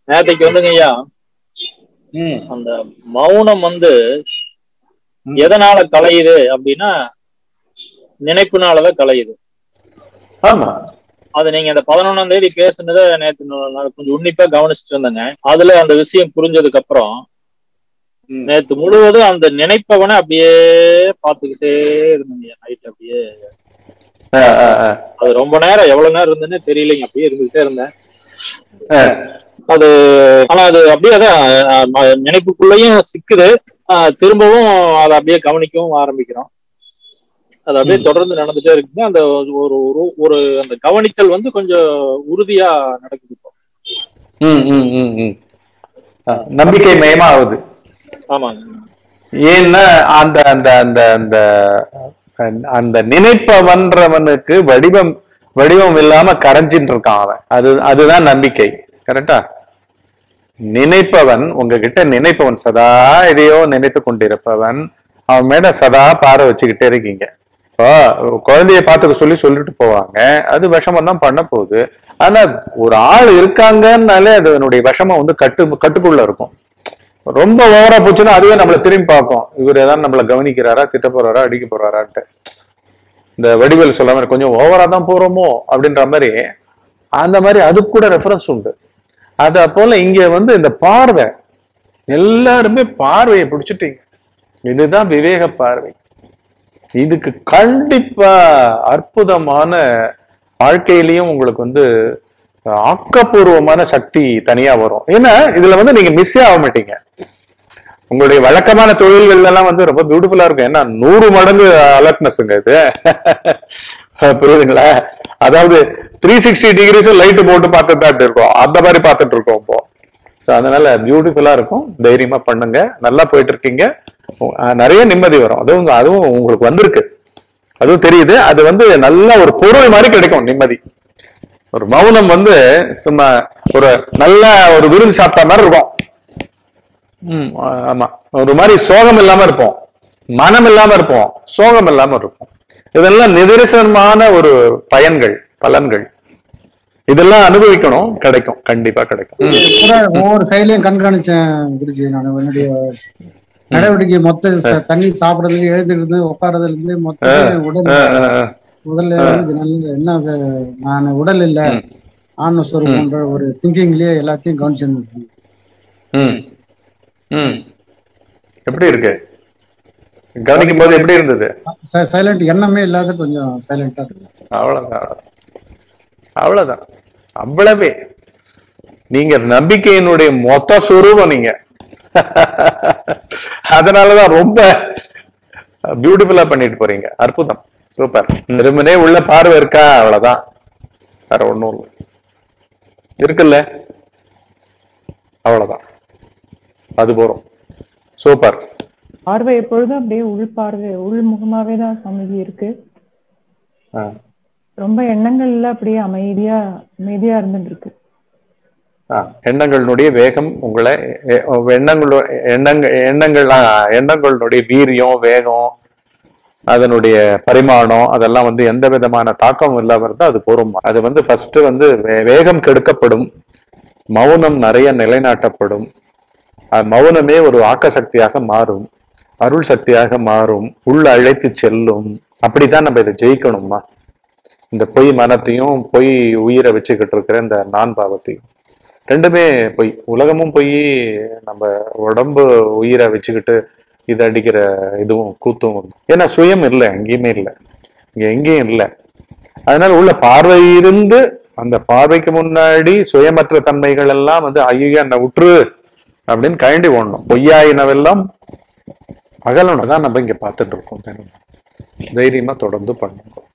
நேத்தைக்கு வந்துங்க ஐயா ம் அந்த மௌனம் வந்து ம். எதனால கலையுது அப்படின்னா நினைப்புனாலதான் கலையுது ஆமா அது நீங்க அந்த பதினொன்னாம் தேதி பேசுனதை நேத்து நான் கொஞ்சம் உன்னிப்பா கவனிச்சுட்டு இருந்தேங்க அதுல அந்த விஷயம் புரிஞ்சதுக்கு அப்புறம் ம். நேத்து முழுவதும் அந்த நினைப்பவனை அப்படியே பார்த்துக்கிட்டே இருந்தேங்க நைட் அப்படியே ஆ, ஆ, ஆ. அது ரொம்ப நேரம் எவ்வளவு நேரம் இருந்ததுன்னு தெரியலைங்க அப்படியே இருந்துகிட்டே இருந்தேன் ஆ. அது ஆனா அது அப்படியே அதான் அஹ், ம- நினைப்புக்குள்ளேயும் சிக்குது அஹ், திரும்பவும் அதை அப்படியே கவனிக்கவும் ஆரம்பிக்கிறோம் அது அப்படியே ம். தொடர்ந்து நடந்துட்டே இருக்குங்க அந்த ஒரு ஒரு ஒரு அந்த கவனித்தல் வந்து கொஞ்சம் உறுதியா நடக்குது இப்போ ம், ம், ம், ம். ஆ, நம்பிக்கை மயமா ஆகுது ஆமாங்க ஏன்னா அந்த அந்த அந்த அந்த அந்த நினைப்பவன்றவனுக்கு வடிவம் வடிவம் இல்லாம கரைஞ்சிட்டு இருக்கான் அவன் அது அதுதான் நம்பிக்கை கரெக்டா நினைப்பவன் உங்ககிட்ட நினைப்பவன் சதா எதையோ நினைத்து கொண்டிருப்பவன் அவன் மேல சதா பாறை வச்சுக்கிட்டே இருக்கீங்க இப்போ குழந்தைய பார்த்துக்க சொல்லி சொல்லிட்டு போவாங்க அது விஷமம் தான் பண்ண போகுது ஆனா ஒரு ஆள் இருக்காங்கன்னாலே அது அதனுடைய விஷமம் வந்து கட்டு கட்டுக்குள்ள இருக்கும் ரொம்ப ஓவரா போச்சுன்னா அதுவே நம்மள திரும்பி பார்க்கும் இவர் ஏதாவது நம்மள கவனிக்கிறாரா திட்ட போறாரா அடிக்க போறாரான்ட்டு இந்த வடிவேல் சொல்ல மாதிரி கொஞ்சம் ஓவரா தான் போறோமோ அப்படின்ற மாதிரி அந்த மாதிரி அதுக்கு கூட ரெஃபரன்ஸ் உண்டு அத போல இங்க வந்து இந்த பார்வை எல்லாருமே பார்வையை பிடிச்சிட்டீங்க இதுதான் விவேக பார்வை இதுக்கு கண்டிப்பா அற்புதமான வாழ்க்கையிலயும் உங்களுக்கு வந்து ஆக்கப்பூர்வமான சக்தி தனியா வரும் ஏன்னா இதுல வந்து நீங்க மிஸ்ஸே ஆக மாட்டீங்க உங்களுடைய வழக்கமான தொழில்கள் எல்லாம் வந்து ரொம்ப பியூட்டிஃபுல்லா இருக்கும் ஏன்னா நூறு மடங்கு அலர்ட்னஸ்ங்க இது புரியுதுங்களா அதாவது த்ரீ சிக்ஸ்டி டிகிரிஸ் லைட் போட்டு பார்த்துட்டு தான் இருக்கோம் அந்த மாதிரி பார்த்துட்டு இருக்கோம் இப்போ ஸோ அதனால பியூட்டிஃபுல்லா இருக்கும் தைரியமா பண்ணுங்க நல்லா போயிட்டு இருக்கீங்க அஹ் நிறைய நிம்மதி வரும் அதுவும் அதுவும் உங்களுக்கு வந்திருக்கு அதுவும் தெரியுது அது வந்து நல்ல ஒரு பொருள் மாதிரி கிடைக்கும் நிம்மதி ஒரு மௌனம் வந்து சும்மா ஒரு நல்ல ஒரு விருது சாப்பிட்ட மாதிரி இருக்கும் ம், ஆமா ஒரு மாதிரி சோகம் இல்லாம இருப்போம் மனம் இல்லாம இருப்போம் சோகம் இல்லாம இருப்போம் இதெல்லாம் நிதர்சனமான ஒரு பயன்கள் பலன்கள் இதெல்லாம் அனுபவிக்கணும் கிடைக்கும் கண்டிப்பா கிடைக்கும் ம், கூட ஒவ்வொரு செயலையும் கண்காணிச்சேன் குருஜி நான் என்னுடைய நடவடிக்கை மொத்த ச- தண்ணி சாப்பிடறதுல எழுதுறது இருந்து உட்கார்றதுல இருந்து மொத்த உடல் ஆ, ஆ, ஆ. முதல்ல வந்து நல்ல என்ன ச- நான் உடல் இல்ல ம். ஆன்ம ஸ்வரூபம்ன்ற ஒரு திங்கிங்லயே எல்லாத்தையும் கவனிச்சிருந்தேன் ம் ம் எப்படி இருக்கு கவனிக்கும் போது எப்படி இருந்தது சைலண்ட் எண்ணமே இல்லாத கொஞ்சம் சைலண்டா இருக்கு அவ்வளவுதான் அவ்வளவுதான். அவ்வளவுதான் அவ்வளவே நீங்க நம்பிக்கையினுடைய மொத்த சுரூபம் நீங்க அதனாலதான் ரொம்ப பியூட்டிஃபுல்லா பண்ணிட்டு போறீங்க அற்புதம் சூப்பர் வெறுமனே உள்ள பார்வை இருக்கா அவ்வளவுதான் வேற ஒண்ணும் இல்லை இருக்குல்ல அவ்வளவுதான் அது போறோம் சூப்பர் பார்வை எப்பொழுதும் அப்படியே உள் பார்வை உள்முகமாவே தான் சமைதி இருக்கு ஆ ரொம்ப எண்ணங்கள்ல அப்படியே அமைதியா அமைதியா இருந்துட்டு இருக்கு ஆ, எண்ணங்களினுடைய வேகம் உங்களை எ- எண்ணங்களோ எண்ணங்கள் எண்ணங்கள் ஆ, எண்ணங்களினுடைய வீரியம் வேகம் அதனுடைய பரிமாணம் அதெல்லாம் வந்து எந்த விதமான தாக்கம் இல்லாம இருந்தா அது போரும் அது வந்து ஃபர்ஸ்ட் வந்து வே- வேகம் கெடுக்கப்படும் மௌனம் நிறைய நிலைநாட்டப்படும் அஹ் மௌனமே ஒரு ஆக்க சக்தியாக மாறும் அருள் சக்தியாக மாறும் உள்ள அழைத்து செல்லும் அப்படித்தான் நம்ம இதை ஜெயிக்கணும்மா இந்த பொய் மனத்தையும் பொய் உயிரை வச்சுக்கிட்டு இருக்கிற இந்த நான் பாவத்தையும் ரெண்டுமே பொய் உலகமும் பொய் நம்ம உடம்பு உயிரை வச்சுக்கிட்டு இது அடிக்கிற இதுவும் கூத்தும் உண்டு. ஏன்னா சுயம் இல்லை எங்கேயுமே இல்லை இங்க எங்கேயும் இல்லை அதனால உள்ள பார்வை இருந்து அந்த பார்வைக்கு முன்னாடி சுயமற்ற தன்மைகள் எல்லாம் வந்து ஐயோ என்னை உற்று அப்படின்னு கழண்டி ஓடணும் பொய்யாயினவெல்லாம் அகலணும் தான் நம்ம இங்க பார்த்துட்டு இருக்கோம் தினமும். தைரியமா தொடர்ந்து பண்ணுங்க